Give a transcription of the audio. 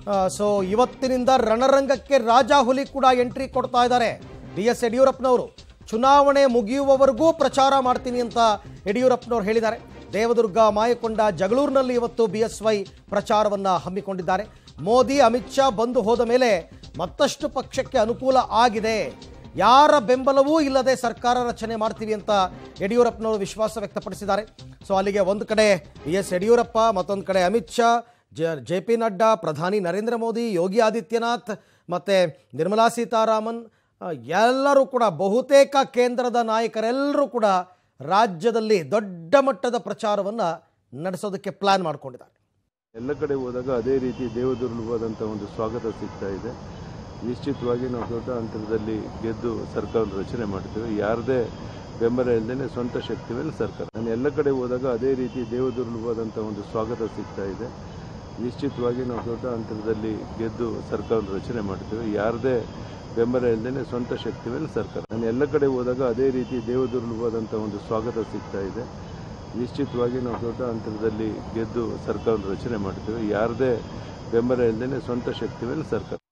so ಇವತ್ತಿನಿಂದ ರಣರಂಗಕ್ಕೆ ರಾಜಾಹುಲಿ ಕೂಡ entry ಕೊಡ್ತಾ ಇದ್ದಾರೆ ಬಿ ಎಸ್ ಯಡಿಯೂರಪ್ಪನವರು ಚುನಾವಣೆ ಮುಗಿಯುವವರೆಗೂ ಪ್ರಚಾರ ಮಾಡ್ತೀನಿ ಅಂತ ಯಡಿಯೂರಪ್ಪನವರು ಹೇಳಿದ್ದಾರೆ ದೇವದುರ್ಗ ಮಾಯಕೊಂಡ ಜಗಳೂರಿನಲ್ಲಿ ಇವತ್ತು ಬಿ ಎಸ್ ವೈ ಪ್ರಚಾರವನ್ನು ಹಮ್ಮಿಕೊಂಡಿದ್ದಾರೆ ಮೋದಿ ಅಮಿತ್ ಶಾ ಬಂದು ಹೋದ ಮೇಲೆ ಮತ್ತಷ್ಟು ಪಕ್ಷಕ್ಕೆ ಅನುಕೂಲ ಆಗಿದೆ ಯಾರ ಬೆಂಬಲವೂ ಇಲ್ಲದೆ ಸರ್ಕಾರ ರಚನೆ ಮಾಡ್ತೀವಿ ಅಂತ ಯಡಿಯೂರಪ್ಪನವರು ವಿಶ್ವಾಸ ವ್ಯಕ್ತಪಡಿಸಿದ್ದಾರೆ ಸೊ ಅಲ್ಲಿಗೆ ಒಂದು ಕಡೆ ಬಿ ಎಸ್ ಯಡಿಯೂರಪ್ಪ ಮತ್ತೊಂದು ಕಡೆ ಅಮಿತ್ ಶಾ ಜ ಜೆ ಪಿ ನಡ್ಡಾ ಪ್ರಧಾನಿ ನರೇಂದ್ರ ಮೋದಿ ಯೋಗಿ ಆದಿತ್ಯನಾಥ್ ಮತ್ತು ನಿರ್ಮಲಾ ಸೀತಾರಾಮನ್ ಆ, ಎಲ್ಲರೂ ಕೂಡ ಬಹುತೇಕ ಕೇಂದ್ರದ ನಾಯಕರೆಲ್ಲರೂ ಕೂಡ ರಾಜ್ಯದಲ್ಲಿ ದೊಡ್ಡ ಮಟ್ಟದ ಪ್ರಚಾರವನ್ನು ನಡೆಸೋದಕ್ಕೆ ಪ್ಲ್ಯಾನ್ ಮಾಡ್ಕೊಂಡಿದ್ದಾರೆ ಎಲ್ಲ ಕಡೆ ಹೋದಾಗ ಅದೇ ರೀತಿ ದೇವದುರ್ಲಭವಾದಂಥ ಒಂದು ಸ್ವಾಗತ ಸಿಗ್ತಾ ಇದೆ ನಿಶ್ಚಿತವಾಗಿ ನಾವು ದೊಡ್ಡ ಅಂತರದಲ್ಲಿ ಗೆದ್ದು ಸರ್ಕಾರ ರಚನೆ ಮಾಡ್ತೇವೆ ಯಾರದೇ ಬೆಂಬಲ ಇಲ್ಲದೇ ಸ್ವಂತ ಶಕ್ತಿ ಮೇಲೆ ಸರ್ಕಾರ ನಾನು ಎಲ್ಲ ಕಡೆ ಹೋದಾಗ ಅದೇ ರೀತಿ ದೇವದುರ್ಲಭವಾದಂಥ ಒಂದು ಸ್ವಾಗತ ಸಿಗ್ತಾ ಇದೆ ನಿಶ್ಚಿತವಾಗಿ ನಾವು ದೊಡ್ಡ ಅಂತರದಲ್ಲಿ ಗೆದ್ದು ಸರ್ಕಾರ ರಚನೆ ಮಾಡ್ತೇವೆ ಯಾರದೇ ಬೆಂಬಲ ಇಲ್ಲದೇ ಸ್ವಂತ ಶಕ್ತಿ ಮೇಲೆ ಸರ್ಕಾರ ನಾನು ಎಲ್ಲ ಕಡೆ ಹೋದಾಗ ಅದೇ ರೀತಿ ದೇವದುರ್ಲಭವಾದಂಥ ಒಂದು ಸ್ವಾಗತ ಸಿಗ್ತಾ ಇದೆ ನಿಶ್ಚಿತವಾಗಿ ನಾವು ದೊಡ್ಡ ಅಂತರದಲ್ಲಿ ಗೆದ್ದು ಸರ್ಕಾರ ರಚನೆ ಮಾಡ್ತೇವೆ ಯಾರದೇ ಬೆಂಬಲ ಇಲ್ಲದೇ ಸ್ವಂತ ಶಕ್ತಿ ಮೇಲೆ ಸರ್ಕಾರ